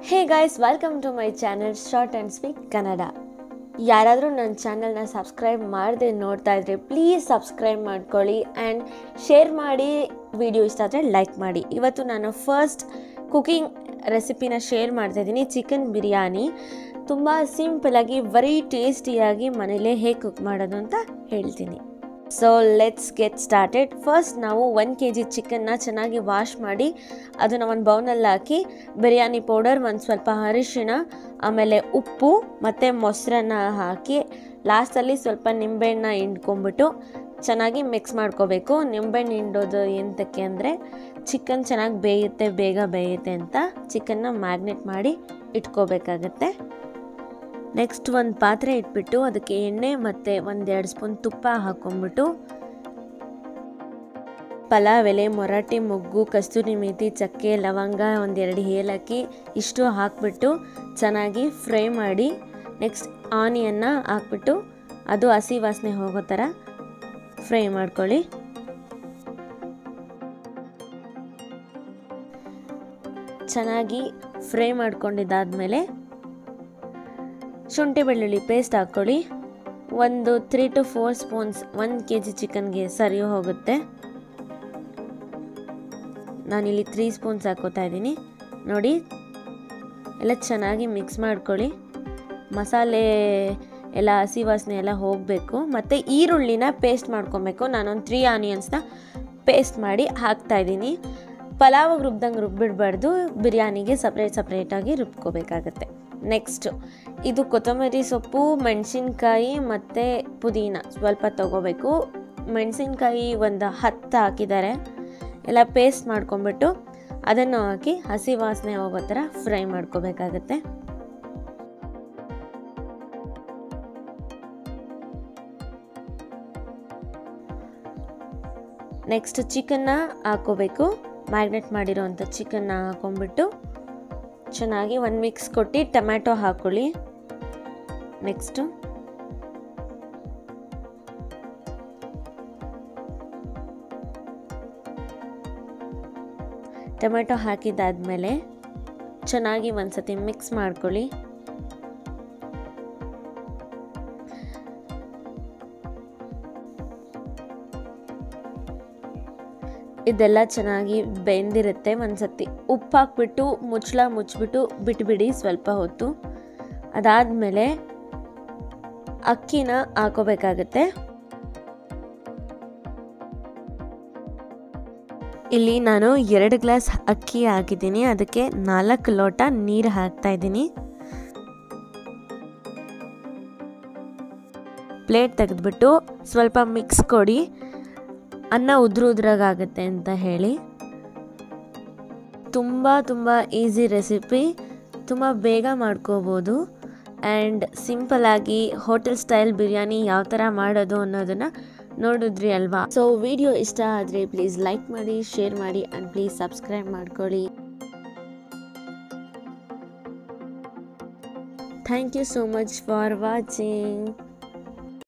hey guys welcome to my channel short and speak Kannada ಯಾರಾದರೂ ನನ್ನ ಚಾನಲ್ನ ಸಬ್ಸ್ಕ್ರೈಬ್ ಮಾಡದೆ ನೋಡ್ತಾ ಇದ್ರೆ ಪ್ಲೀಸ್ ಸಬ್ಸ್ಕ್ರೈಬ್ ಮಾಡ್ಕೊಳ್ಳಿ ಆ್ಯಂಡ್ ಶೇರ್ ಮಾಡಿ ವಿಡಿಯೋ ಇಷ್ಟ ಆದರೆ ಲೈಕ್ ಮಾಡಿ ಇವತ್ತು ನಾನು ಫಸ್ಟ್ ಕುಕಿಂಗ್ ರೆಸಿಪಿನ ಶೇರ್ ಮಾಡ್ತಾಯಿದ್ದೀನಿ ಚಿಕನ್ ಬಿರಿಯಾನಿ ತುಂಬ ಸಿಂಪಲಾಗಿ ವೆರಿ ಟೇಸ್ಟಿಯಾಗಿ ಮನೇಲೇ ಹೇಗೆ ಕುಕ್ ಮಾಡೋದು ಅಂತ ಹೇಳ್ತೀನಿ so let's get started first ನಾವು ಒನ್ ಕೆ ಜಿ ಚಿಕನ್ನ ಚೆನ್ನಾಗಿ ವಾಶ್ ಮಾಡಿ ಅದನ್ನು ಒಂದು ಬೌನಲ್ಲಿ ಹಾಕಿ ಬಿರಿಯಾನಿ ಪೌಡರ್ ಒಂದು ಸ್ವಲ್ಪ ಅರಿಶಿಣ ಆಮೇಲೆ ಉಪ್ಪು ಮತ್ತು ಮೊಸರನ್ನ ಹಾಕಿ ಲಾಸ್ಟಲ್ಲಿ ಸ್ವಲ್ಪ ನಿಂಬೆಹಣ್ಣ ಹಿಂಡ್ಕೊಂಬಿಟ್ಟು ಚೆನ್ನಾಗಿ ಮಿಕ್ಸ್ ಮಾಡ್ಕೋಬೇಕು ನಿಂಬೆಹಣ್ಣು ಹಿಂಡೋದು ಎಂತಕ್ಕೆ ಅಂದರೆ ಚಿಕನ್ ಚೆನ್ನಾಗಿ ಬೇಯುತ್ತೆ ಬೇಗ ಬೇಯುತ್ತೆ ಅಂತ ಚಿಕನ್ನ ಮ್ಯಾಗ್ನೆಟ್ ಮಾಡಿ ಇಟ್ಕೋಬೇಕಾಗತ್ತೆ ನೆಕ್ಸ್ಟ್ ಒಂದು ಪಾತ್ರೆ ಇಟ್ಬಿಟ್ಟು ಅದಕ್ಕೆ ಎಣ್ಣೆ ಮತ್ತು ಒಂದೆರಡು ಸ್ಪೂನ್ ತುಪ್ಪ ಹಾಕ್ಕೊಂಬಿಟ್ಟು ಪಲಾವ್ ಎಲೆ ಮೊರಾಟಿ ಮೊಗ್ಗು ಕಸ್ತೂರಿ ಮೇಥಿ ಚಕ್ಕೆ ಲವಂಗ ಒಂದೆರಡು ಏಲಕ್ಕಿ ಇಷ್ಟು ಹಾಕ್ಬಿಟ್ಟು ಚೆನ್ನಾಗಿ ಫ್ರೈ ಮಾಡಿ ನೆಕ್ಸ್ಟ್ ಆನಿಯನ್ನ ಹಾಕ್ಬಿಟ್ಟು ಅದು ಹಸಿ ವಾಸನೆ ಹೋಗೋ ಥರ ಫ್ರೈ ಮಾಡ್ಕೊಳ್ಳಿ ಚೆನ್ನಾಗಿ ಫ್ರೈ ಮಾಡ್ಕೊಂಡಿದ್ದಾದಮೇಲೆ ಶುಂಠಿ ಬೆಳ್ಳುಳ್ಳಿ ಪೇಸ್ಟ್ ಹಾಕ್ಕೊಳ್ಳಿ ಒಂದು ತ್ರೀ ಟು ಫೋರ್ ಸ್ಪೂನ್ಸ್ ಒಂದು ಕೆ ಜಿ ಚಿಕನ್ಗೆ ಸರಿ ಹೋಗುತ್ತೆ ನಾನಿಲ್ಲಿ ತ್ರೀ ಸ್ಪೂನ್ಸ್ ಹಾಕೋತಾ ಇದ್ದೀನಿ ನೋಡಿ ಎಲ್ಲ ಚೆನ್ನಾಗಿ ಮಿಕ್ಸ್ ಮಾಡ್ಕೊಳ್ಳಿ ಮಸಾಲೆ ಎಲ್ಲ ಹಸಿ ವಾಸನೆ ಎಲ್ಲ ಹೋಗಬೇಕು ಮತ್ತು ಈರುಳ್ಳಿನ ಪೇಸ್ಟ್ ಮಾಡ್ಕೊಬೇಕು ನಾನೊಂದು ತ್ರೀ ಆನಿಯನ್ಸ್ನ ಪೇಸ್ಟ್ ಮಾಡಿ ಹಾಕ್ತಾಯಿದ್ದೀನಿ ಪಲಾವಿಗೆ ರುಬ್ದಂಗೆ ರುಬ್ಬಿಡಬಾರ್ದು ಬಿರಿಯಾನಿಗೆ ಸಪ್ರೇಟ್ ಸಪ್ರೇಟಾಗಿ ರುಬ್ಕೋಬೇಕಾಗತ್ತೆ ನೆಕ್ಸ್ಟು ಇದು ಕೊತ್ತಂಬರಿ ಸೊಪ್ಪು ಮೆಣಸಿನ್ಕಾಯಿ ಮತ್ತು ಪುದೀನ ಸ್ವಲ್ಪ ತೊಗೋಬೇಕು ಮೆಣಸಿನ್ಕಾಯಿ ಒಂದು ಹತ್ತು ಹಾಕಿದ್ದಾರೆ ಎಲ್ಲ ಪೇಸ್ಟ್ ಮಾಡ್ಕೊಂಬಿಟ್ಟು ಅದನ್ನು ಹಾಕಿ ಹಸಿ ವಾಸನೆ ಹೋಗೋ ಥರ ಫ್ರೈ ಮಾಡ್ಕೋಬೇಕಾಗತ್ತೆ ನೆಕ್ಸ್ಟ್ ಚಿಕನ್ನ ಹಾಕೋಬೇಕು ಮ್ಯಾಗ್ನೆಟ್ ಮಾಡಿರೋವಂಥ ಚಿಕನ್ನ ಹಾಕೊಂಡ್ಬಿಟ್ಟು ಚೆನ್ನಾಗಿ ಒಂದು ಮಿಕ್ಸ್ ಕೊಟ್ಟು ಟೊಮ್ಯಾಟೊ ಹಾಕ್ಕೊಳ್ಳಿ ನೆಕ್ಸ್ಟು ಟೊಮೆಟೊ ಹಾಕಿದ್ದಾದಮೇಲೆ ಚೆನ್ನಾಗಿ ಒಂದ್ಸತಿ ಮಿಕ್ಸ್ ಮಾಡ್ಕೊಳ್ಳಿ ಇದೆಲ್ಲ ಚೆನ್ನಾಗಿ ಬೆಂದಿರುತ್ತೆ ಒಂದ್ಸತಿ ಉಪ್ಪು ಹಾಕ್ಬಿಟ್ಟು ಮುಚ್ಚಳ ಮುಚ್ಚಿಬಿಟ್ಟು ಬಿಟ್ಬಿಡಿ ಸ್ವಲ್ಪ ಹೊತ್ತು ಅದಾದಮೇಲೆ ಅಕ್ಕಿನ ಹಾಕೋಬೇಕಾಗತ್ತೆ ಇಲ್ಲಿ ನಾನು ಎರಡು ಗ್ಲಾಸ್ ಅಕ್ಕಿ ಹಾಕಿದ್ದೀನಿ ಅದಕ್ಕೆ ನಾಲ್ಕು ಲೋಟ ನೀರು ಹಾಕ್ತಾ ಇದ್ದೀನಿ ಪ್ಲೇಟ್ ತೆಗೆದ್ಬಿಟ್ಟು ಸ್ವಲ್ಪ ಮಿಕ್ಸ್ ಕೊಡಿ ಅನ್ನ ಉದ್ರ ಉದ್ರಾಗುತ್ತೆ ಅಂತ ಹೇಳಿ ತುಂಬ ತುಂಬ ಈಸಿ ರೆಸಿಪಿ ತುಂಬ ಬೇಗ ಮಾಡ್ಕೋಬೋದು ಆ್ಯಂಡ್ ಸಿಂಪಲಾಗಿ ಹೋಟೆಲ್ ಸ್ಟೈಲ್ ಬಿರಿಯಾನಿ ಯಾವ ಥರ ಮಾಡೋದು ಅನ್ನೋದನ್ನು ನೋಡಿದ್ರಿ ಅಲ್ವಾ ಸೊ ವಿಡಿಯೋ ಇಷ್ಟ ಆದರೆ ಪ್ಲೀಸ್ ಲೈಕ್ ಮಾಡಿ ಶೇರ್ ಮಾಡಿ ಆ್ಯಂಡ್ ಪ್ಲೀಸ್ ಸಬ್ಸ್ಕ್ರೈಬ್ ಮಾಡ್ಕೊಳ್ಳಿ thank you so much for watching